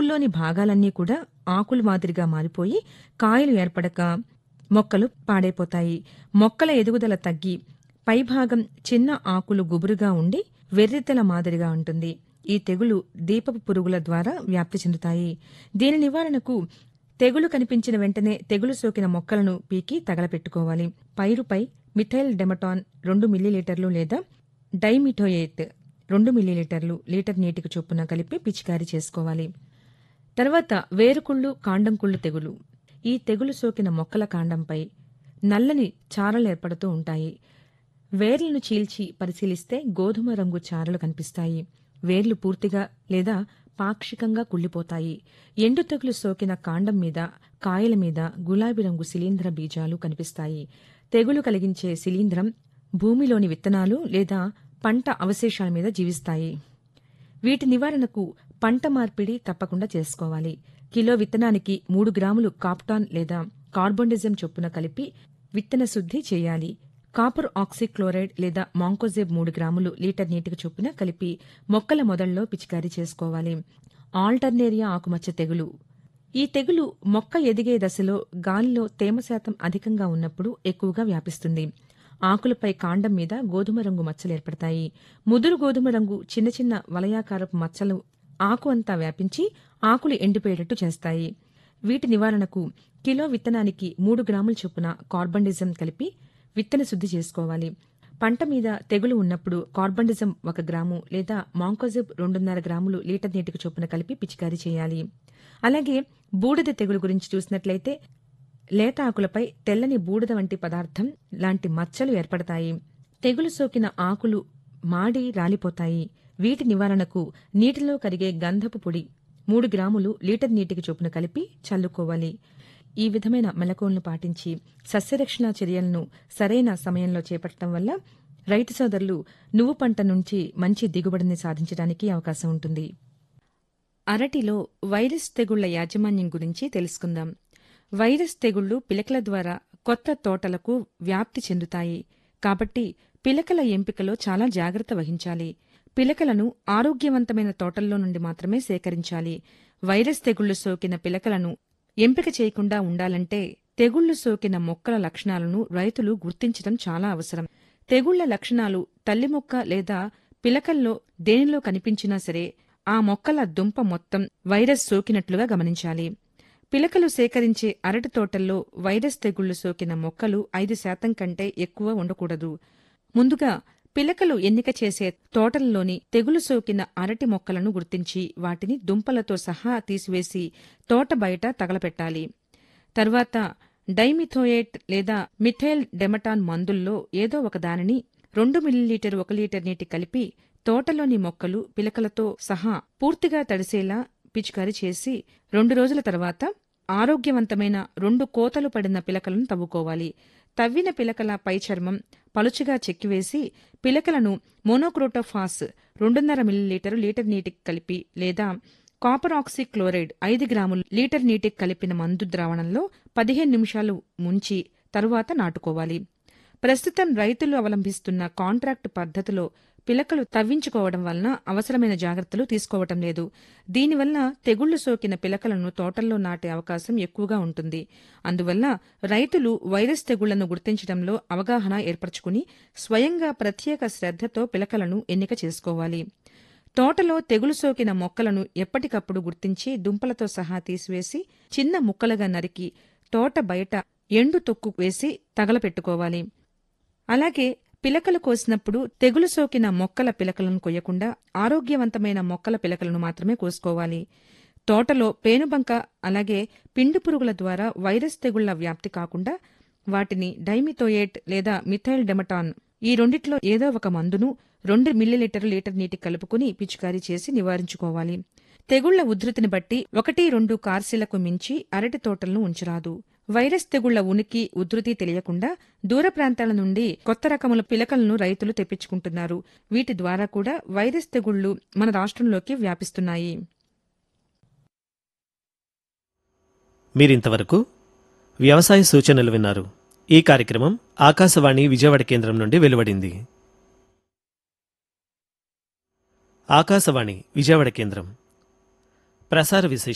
ఆకుల్లోని భాగాలన్నీ కూడా ఆకులు మాదిరిగా మారిపోయి కాయలు ఏర్పడక మొక్కలు పాడైపోతాయి మొక్కల ఎదుగుదల తగ్గి పైభాగం చిన్న ఆకులు గుబురుగా ఉండి వెర్రితెల మాదిరిగా ఉంటుంది ఈ తెగులు దీపపు పురుగుల ద్వారా వ్యాప్తి చెందుతాయి దీని నివారణకు తెగులు కనిపించిన వెంటనే తెగులు సోకిన మొక్కలను పీకి తగలపెట్టుకోవాలి పైరుపై మిథైల్ డెమటాన్ రెండు మిల్లీలీటర్లు లేదా డైమిథోయేట్ రెండు మిల్లీలీటర్లు లీటర్ నీటికి చొప్పున కలిపి పిచికారీ చేసుకోవాలి తర్వాత వేరుకుళ్ళు కాండంకుళ్ళు తెగులు ఈ తెగులు సోకిన మొక్కల కాండంపై నల్లని చారలు ఏర్పడుతూ ఉంటాయి వేర్లను చీల్చి పరిశీలిస్తే గోధుమ రంగు చారలు కనిపిస్తాయి వేర్లు పూర్తిగా లేదా పాక్షికంగా కుళ్ళిపోతాయి ఎండు తెగులు సోకిన కాండం మీద కాయల మీద గులాబీ రంగు శిలీంధ్ర బీజాలు కనిపిస్తాయి తెగులు కలిగించే శిలీంధ్రం భూమిలోని విత్తనాలు లేదా పంట అవశేషాల మీద జీవిస్తాయి వీటి నివారణకు పంట మార్పిడి తప్పకుండా చేసుకోవాలి కిలో విత్తనానికి మూడు గ్రాములు కాప్టాన్ లేదా కార్బోండిజం చొప్పున కలిపి విత్తన శుద్ధి చేయాలి కాపర్ ఆక్సిక్లోరైడ్ లేదా మాంకోజెబ్ మూడు గ్రాములు లీటర్ నీటికి చొప్పున కలిపి మొక్కల మొదల్లో పిచికారీ చేసుకోవాలి ఆల్టర్నేరియా ఆకుమచ్చ తెగులు ఈ తెగులు మొక్క ఎదిగే దశలో గాలిలో తేమ శాతం అధికంగా ఉన్నప్పుడు ఎక్కువగా వ్యాపిస్తుంది ఆకులపై కాండం మీద గోధుమ రంగు మచ్చలు ఏర్పడతాయి ముదురు గోధుమ రంగు చిన్న చిన్న వలయాకారపు మచ్చలు ఆకు అంతా వ్యాపించి ఆకులు ఎండిపోయేటట్టు చేస్తాయి వీటి నివారణకు కిలో విత్తనానికి మూడు గ్రాముల చొప్పున కార్బండిజం కలిపి విత్తన శుద్ధి చేసుకోవాలి పంట మీద తెగులు ఉన్నప్పుడు కార్బండిజం ఒక గ్రాము లేదా మాంకోజిబ్ రెండున్నర గ్రాములు లీటర్ నీటికి చొప్పున కలిపి పిచికారీ చేయాలి అలాగే బూడిద తెగులు గురించి చూసినట్లయితే లేత ఆకులపై తెల్లని బూడిద వంటి పదార్థం లాంటి మచ్చలు ఏర్పడతాయి తెగులు సోకిన ఆకులు మాడి రాలిపోతాయి వీటి నివారణకు నీటిలో కరిగే గంధపు పొడి మూడు గ్రాములు లీటర్ నీటికి చొప్పున కలిపి చల్లుకోవాలి ఈ విధమైన మెలకువలను పాటించి సస్యరక్షణ చర్యలను సరైన సమయంలో చేపట్టడం వల్ల రైతు సోదరులు నువ్వు పంట నుంచి మంచి దిగుబడిని సాధించడానికి అవకాశం ఉంటుంది అరటిలో వైరస్ తెగుళ్ల యాజమాన్యం గురించి తెలుసుకుందాం వైరస్ తెగుళ్లు పిలకల ద్వారా కొత్త తోటలకు వ్యాప్తి చెందుతాయి కాబట్టి పిలకల ఎంపికలో చాలా జాగ్రత్త వహించాలి పిలకలను ఆరోగ్యవంతమైన తోటల్లో నుండి మాత్రమే సేకరించాలి వైరస్ తెగుళ్లు సోకిన పిలకలను ఎంపిక చేయకుండా ఉండాలంటే తెగుళ్లు సోకిన మొక్కల లక్షణాలను రైతులు గుర్తించడం చాలా అవసరం తెగుళ్ల లక్షణాలు తల్లి మొక్క లేదా పిలకల్లో దేనిలో కనిపించినా సరే ఆ మొక్కల దుంప మొత్తం వైరస్ సోకినట్లుగా గమనించాలి పిలకలు సేకరించే అరటి తోటల్లో వైరస్ తెగుళ్లు సోకిన మొక్కలు ఐదు శాతం కంటే ఎక్కువ ఉండకూడదు ముందుగా పిలకలు ఎన్నిక చేసే తోటల్లోని తెగులు సోకిన అరటి మొక్కలను గుర్తించి వాటిని దుంపలతో సహా తీసివేసి తోట బయట తగలపెట్టాలి తర్వాత డైమిథోయేట్ లేదా మిథైల్ డెమటాన్ మందుల్లో ఏదో ఒక దానిని రెండు మిల్లీలీటర్ ఒక లీటర్ నీటి కలిపి తోటలోని మొక్కలు పిలకలతో సహా పూర్తిగా తడిసేలా పిచికారీ చేసి రెండు రోజుల తర్వాత ఆరోగ్యవంతమైన రెండు కోతలు పడిన పిలకలను తవ్వుకోవాలి తవ్విన పిలకల పై చర్మం పలుచగా చెక్కివేసి పిలకలను మోనోక్రోటోఫాస్ రెండున్నర మిల్లీలీటర్ లీటర్ నీటికి కలిపి లేదా కాపర్ ఆక్సీ క్లోరైడ్ ఐదు గ్రాములు లీటర్ నీటికి కలిపిన మందు ద్రావణంలో పదిహేను నిమిషాలు ముంచి తరువాత నాటుకోవాలి ప్రస్తుతం రైతులు అవలంబిస్తున్న కాంట్రాక్ట్ పద్ధతిలో పిలకలు తవ్వించుకోవడం వలన అవసరమైన జాగ్రత్తలు తీసుకోవటం లేదు దీనివల్ల తెగుళ్లు సోకిన పిలకలను తోటల్లో నాటే అవకాశం ఎక్కువగా ఉంటుంది అందువల్ల రైతులు వైరస్ తెగుళ్లను గుర్తించడంలో అవగాహన ఏర్పరచుకుని స్వయంగా ప్రత్యేక శ్రద్ధతో పిలకలను ఎన్నిక చేసుకోవాలి తోటలో తెగులు సోకిన మొక్కలను ఎప్పటికప్పుడు గుర్తించి దుంపలతో సహా తీసివేసి చిన్న ముక్కలుగా నరికి తోట బయట ఎండు తొక్కు వేసి తగలపెట్టుకోవాలి అలాగే పిలకలు కోసినప్పుడు తెగులు సోకిన మొక్కల పిలకలను కొయ్యకుండా ఆరోగ్యవంతమైన మొక్కల పిలకలను మాత్రమే కోసుకోవాలి తోటలో పేనుబంక అలాగే పిండి పురుగుల ద్వారా వైరస్ తెగుళ్ల వ్యాప్తి కాకుండా వాటిని డైమిథోయేట్ లేదా మిథైల్ డెమటాన్ ఈ రెండిట్లో ఏదో ఒక మందును రెండు మిల్లీలీటర్ లీటర్ నీటికి కలుపుకుని పిచికారీ చేసి నివారించుకోవాలి తెగుళ్ల ఉధృతిని బట్టి ఒకటి రెండు కార్సీలకు మించి అరటి తోటలను ఉంచరాదు వైరస్ తెగుళ్ల ఉనికి ఉధృతి తెలియకుండా దూర ప్రాంతాల నుండి కొత్త రకముల పిలకలను రైతులు తెప్పించుకుంటున్నారు వీటి ద్వారా కూడా వైరస్ తెగుళ్లు మన రాష్ట్రంలోకి వ్యాపిస్తున్నాయి మీరింతవరకు వ్యవసాయ సూచనలు విన్నారు ఈ కార్యక్రమం ఆకాశవాణి విజయవాడ కేంద్రం నుండి వెలువడింది ఆకాశవాణి విజయవాడ కేంద్రం ప్రసార విశేష